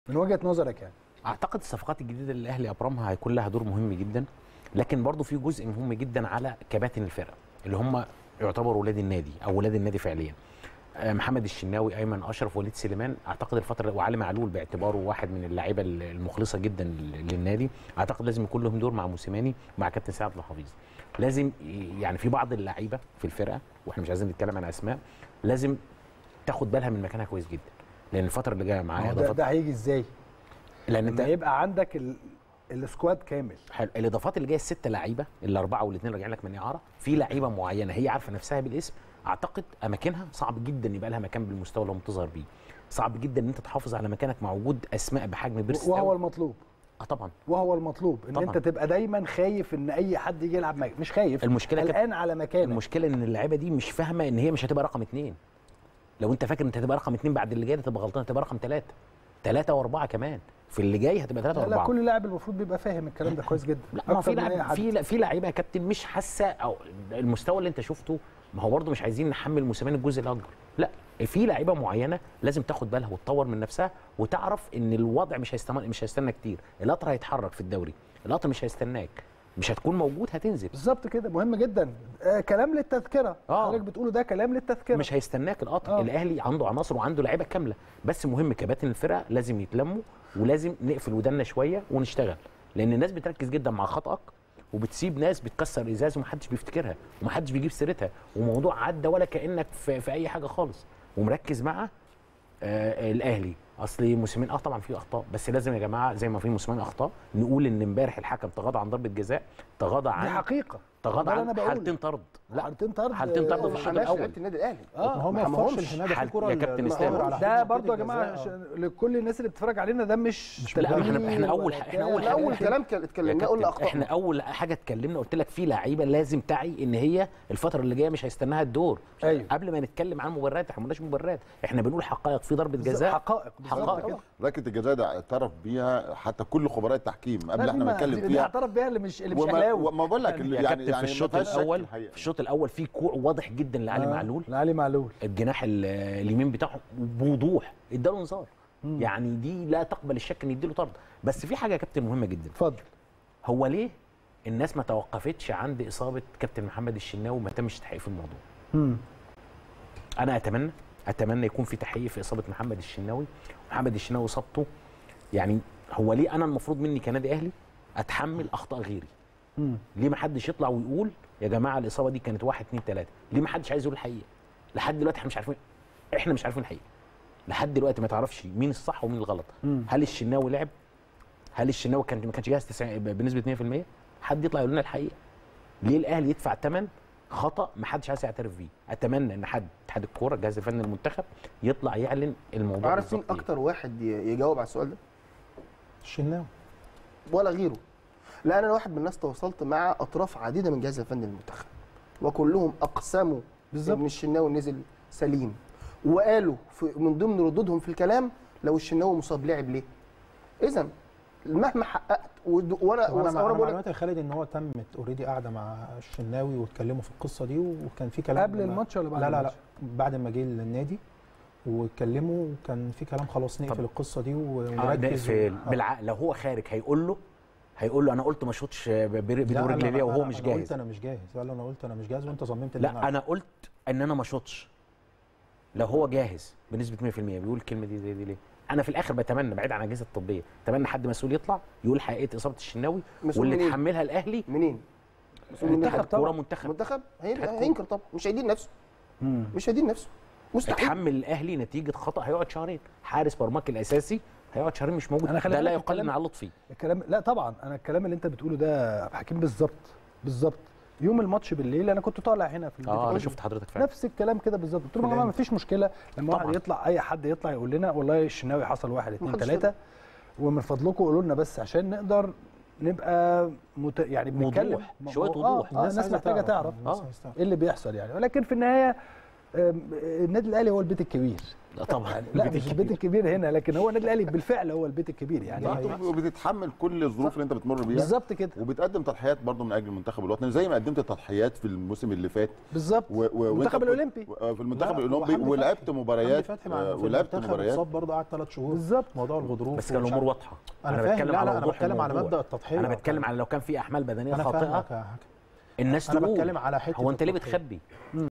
من وجهه نظرك يعني اعتقد الصفقات الجديده اللي الاهلي ابرمها هيكون لها دور مهم جدا لكن برضو في جزء مهم جدا على كباتن الفرقه اللي هم يعتبروا ولاد النادي او ولاد النادي فعليا آه، محمد الشناوي ايمن اشرف وليد سليمان اعتقد الفتره وعلي معلول باعتباره واحد من اللعيبه المخلصه جدا للنادي اعتقد لازم يكون لهم دور مع موسيماني مع كابتن سعد الحفيظ لازم ي- يعني في بعض اللعيبه في الفرقه واحنا مش عايزين نتكلم عن اسماء لازم تاخد بالها من مكانها كويس جدا لان الفتره اللي جايه معايا ده, ده هيجي ازاي؟ لان لما انت يبقى عندك ال... السكواد كامل حلو الاضافات اللي جايه الست لعيبه الاربعه والاثنين راجعين لك من اعاره في لعيبه معينه هي عارفه نفسها بالاسم اعتقد اماكنها صعب جدا يبقى لها مكان بالمستوى اللي هم بتظهر بيه صعب جدا ان انت تحافظ على مكانك مع وجود اسماء بحجم بيرس وهو تاو. المطلوب اه طبعا وهو المطلوب ان طبعاً. انت تبقى دايما خايف ان اي حد يجي يلعب معاك مش خايف المشكله كابتن- الان على مكانك المشكله ان اللعيبه دي مش فاهمه ان هي مش هتبقى رقم اثنين لو انت فاكر انت هتبقى رقم اثنين بعد اللي جاي ده تبقى غلطان هتبقى رقم ثلاثه ثلاثه واربعه كمان في اللي جاي هتبقى ثلاثه لا, لا واربعه كل لاعب المفروض بيبقى فاهم الكلام ده كويس جدا لا ما هو في أكتر من أي لعب حد. في في لعيبه يا كابتن مش حاسه او المستوى اللي انت شفته ما هو برضه مش عايزين نحمل موسيماني الجزء الاكبر لا في لعيبه معينه لازم تاخد بالها وتطور من نفسها وتعرف ان الوضع مش هيستمر مش هيستنى كتير القطر هيتحرك في الدوري القطر مش هيستناك مش هتكون موجود هتنزل بالظبط كده مهم جدا آه كلام للتذكره آه. حضرتك بتقوله ده كلام للتذكره مش هيستناك القطر آه. الاهلي عنده عناصر وعنده لعيبه كامله بس مهم كباتن الفرقه لازم يتلموا ولازم نقفل ودنا شويه ونشتغل لان الناس بتركز جدا مع خطأك وبتسيب ناس بتكسر ازاز ومحدش بيفتكرها ومحدش بيجيب سيرتها وموضوع عدى ولا كانك في, في اي حاجه خالص ومركز مع آه الاهلي اصل موسيماني اه طبعا في اخطاء بس لازم يا جماعه زي ما في موسيماني اخطاء نقول ان امبارح الحكم تغاضى عن ضربه جزاء تغاضى دي عن حقيقه تغاضى ده اللي أنا عن بقوله. حالتين طرد لا حالتين طرد حالتين طرد آه، في الشوط حماش الاول لعيبه النادي الاهلي ما هو ما ما ينفعش همهمش. الحماده في حال- كوره يا كابتن اسلام. على ده حدود برضه يا منطقة جماعه الجزاء. عشان لكل الناس اللي بتتفرج علينا ده مش مش لا، تدريب احنا- احنا أول ولا ح- احنا بتاع. أول لا، حاجة- اول كلام كان- يا اتكلمناه قلنا كابتن، اخطاء احنا اول حاجه اتكلمنا قلت لك في لعيبه لازم تعي ان هي الفتره اللي جايه مش هيستناها الدور أيوة. قبل ما نتكلم عن مبررات احنا ما قلناش مبررات احنا بنقول حقائق في ضربه جزاء حقائق بالظبط حقائق. كده. ركله الجزاء ده اعترف بيها حتى كل خبراء التحكيم لا، قبل دي احنا ما- ما نتكلم دي- دي فيها اعترف بيها اللي مش اللي مش وما, اهلاوي وما بقول لك يا يعني كابتن يعني في الشوط ما فيهاش شك الاول الحقيقة. في الشوط الاول في كوع واضح جدا لعلي آه، معلول لعلي معلول الجناح ال- اليمين بتاعه بوضوح اداله انذار يعني دي لا تقبل الشك ان يديله طرد بس في حاجه يا كابتن مهمه جدا اتفضل هو ليه الناس ما توقفتش عند اصابه كابتن محمد الشناوي وما تمش تحقيق في الموضوع مم. انا اتمنى اتمنى يكون في تحقيق في اصابه محمد الشناوي محمد الشناوي اصابته يعني هو ليه انا المفروض مني كنادي اهلي اتحمل اخطاء غيري مم. ليه ما حدش يطلع ويقول يا جماعه الاصابه دي كانت واحد اتنين تلاته ليه ما حدش عايز يقول الحقيقه لحد دلوقتي احنا مش عارفين احنا مش عارفين الحقيقه لحد دلوقتي ما تعرفش مين الصح ومين الغلط مم. هل الشناوي لعب هل الشناوي كان ما كانش جاهز تسع- بنسبه 100% حد يطلع يقول لنا الحقيقه ليه الاهلي يدفع ثمن خطا ما حدش عايز يعترف بيه اتمنى ان حد اتحاد الكوره الجهاز الفني المنتخب يطلع يعلن الموضوع عارف مين بالظبط إيه. اكتر واحد ي- يجاوب على السؤال ده الشناوي ولا غيره لان انا واحد من الناس تواصلت مع اطراف عديده من الجهاز الفني للمنتخب وكلهم اقسموا بالظبط. ان الشناوي نزل سليم وقالوا في من ضمن ردودهم في الكلام لو الشناوي مصاب لعب ليه اذا مهما حققت ود- وانا وانا وانا مع بقول لك معلومات يا خالد ان هو تمت اوريدي قاعده مع الشناوي واتكلموا في القصه دي وكان في كلام قبل الماتش ولا بعد لا لا لا الماتش؟ بعد ما جه النادي واتكلموا وكان في كلام خلاص نقفل طب. القصه دي اه ونركز في و- آه. بالعقل لو هو خارج هيقول له هيقول له انا قلت ما اشوطش ب- بر- لا، بدون لا، رجلي لا، ليه لا، وهو لا، مش انا قلت جاهز انا مش جاهز قال له انا قلت انا مش جاهز وانت صممت ان لا انا قلت ان انا ما اشوطش لو هو جاهز بنسبه 100% بيقول الكلمه دي زي دي ليه انا في الاخر بتمنى بعيد عن الاجهزه الطبيه اتمنى حد مسؤول يطلع يقول حقيقه اصابه الشناوي مسؤول واللي منين؟ يتحملها الاهلي منين؟ مسؤول منين؟ منتخب كوره طبعا. منتخب منتخب هين- اتحاد كورة. هينكر طبعا مش هيدين نفسه مم. مش هيدين نفسه مستحيل اتحمل الاهلي نتيجه خطا هيقعد شهرين حارس مرماك الاساسي هيقعد شهرين مش موجود أنا خلي ده لا بالك يقل الكلام- من على لطفي الكلام لا طبعا انا الكلام اللي انت بتقوله ده عبد الحكيم بالظبط بالظبط يوم الماتش بالليل انا كنت طالع هنا في البيت اه انا الأول. شفت حضرتك فعلا نفس الكلام كده بالظبط قلت لهم يا جماعه مفيش مشكله لما واحد طبعاً. يطلع اي حد يطلع يقول لنا والله الشناوي حصل واحد اتنين محدش تلاته ومن فضلكم قولوا لنا بس عشان نقدر نبقى مت... يعني بنتكلم وضوح، ما شوية هو- وضوح. اه, آه الناس عايزة محتاجه تعرف الناس آه. عايزة تعرف. ايه اللي بيحصل يعني ولكن في النهايه آم، النادي الاهلي هو البيت الكبير لا طبعا لا البيت مش البيت الكبير هنا لكن هو النادي الاهلي بالفعل هو البيت الكبير يعني لا، وبتتحمل كل الظروف اللي انت بتمر بيها بالظبط كده وبتقدم تضحيات برضه من اجل المنتخب الوطني زي ما قدمت تضحيات في الموسم اللي فات بالظبط و- و- وانت المنتخب كنت- الاولمبي و- في المنتخب لا، الاولمبي وحمدي ولعبت فتحي. مباريات حمدي فتحي مع آه، في ولعبت المنتخب مباريات اتصاب برضه قعد ثلاث شهور بالظبط موضوع الغضروف بس كان ومش الامور عارف- واضحه انا فاهم بتكلم لا على لا انا وضوح بتكلم على الموضوع. مبدا التضحيه انا بتكلم على لو كان في احمال بدنيه انا خاطئه فاهمك يا حكم. الناس انا تقول بتكلم على حته هو انت ليه التضحية. بتخبي